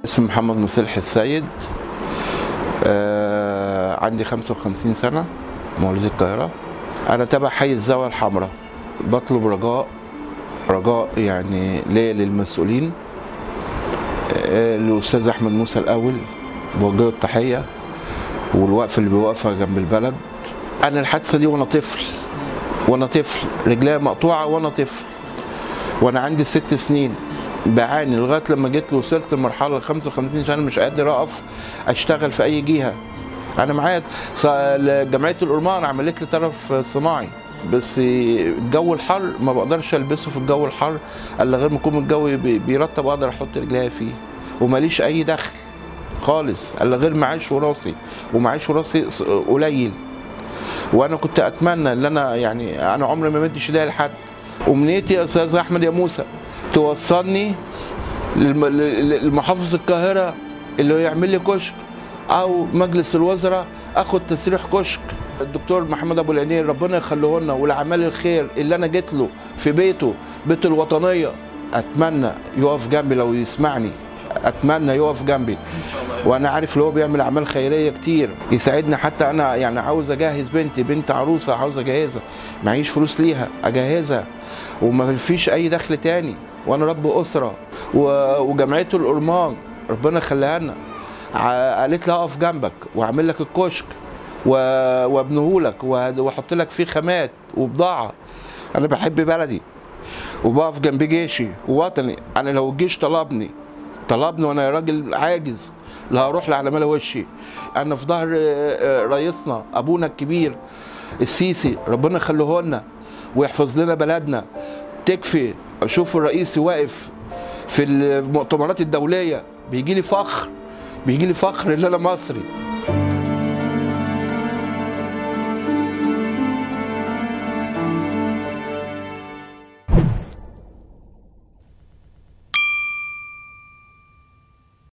اسمي محمد مصلح السيد آه عندي 55 سنة مواليد القاهرة أنا تبع حي الزاوية الحمراء بطلب رجاء رجاء يعني ليا للمسؤولين آه الأستاذ أحمد موسى الأول بوجهه التحية والوقف اللي بيوقفها جنب البلد أنا الحادثة دي وأنا طفل وأنا طفل رجليا مقطوعة وأنا طفل وأنا عندي ست سنين بعاني لغايه لما جيت وصلت لمرحله 55 سنه مش قادر اقف اشتغل في اي جهه انا معايا جمعيه الأورمان عملت لي طرف صناعي بس الجو الحر ما بقدرش البسه في الجو الحر الا غير ما يكون الجو بيرطب اقدر احط رجليا فيه وماليش اي دخل خالص الا غير معاش وراسي ومعاش وراسي قليل وانا كنت اتمنى ان انا يعني انا عمري ما مدش ايديا لحد امنيتي يا استاذ احمد يا موسى توصلني لمحافظ القاهره اللي هو يعمل لي كشك او مجلس الوزراء اخد تسريح كشك الدكتور محمد ابو العينين ربنا يخليه لنا والاعمال الخير اللي انا جيت له في بيته بيت الوطنيه اتمنى يقف جنبي لو يسمعني اتمنى يقف جنبي وانا عارف ان هو بيعمل اعمال خيريه كتير يساعدني حتى انا يعني عاوز اجهز بنتي بنت عروسه عاوز اجهزها معيش فلوس ليها اجهزها وما فيش اي دخل تاني وانا رب اسره وجمعيه الأورمان ربنا يخليها لنا قالت لي اقف جنبك واعمل لك الكشك وابنه لك واحط لك فيه خامات وبضاعه انا بحب بلدي وبقف جنب جيشي ووطني انا لو الجيش طلبني طلبني وانا راجل عاجز لا هروح على ملا وشي انا في ظهر رئيسنا ابونا الكبير السيسي ربنا يخليه لنا ويحفظ لنا بلدنا تكفي اشوف الرئيس واقف في المؤتمرات الدوليه بيجي لي فخر بيجي لي فخر ان انا مصري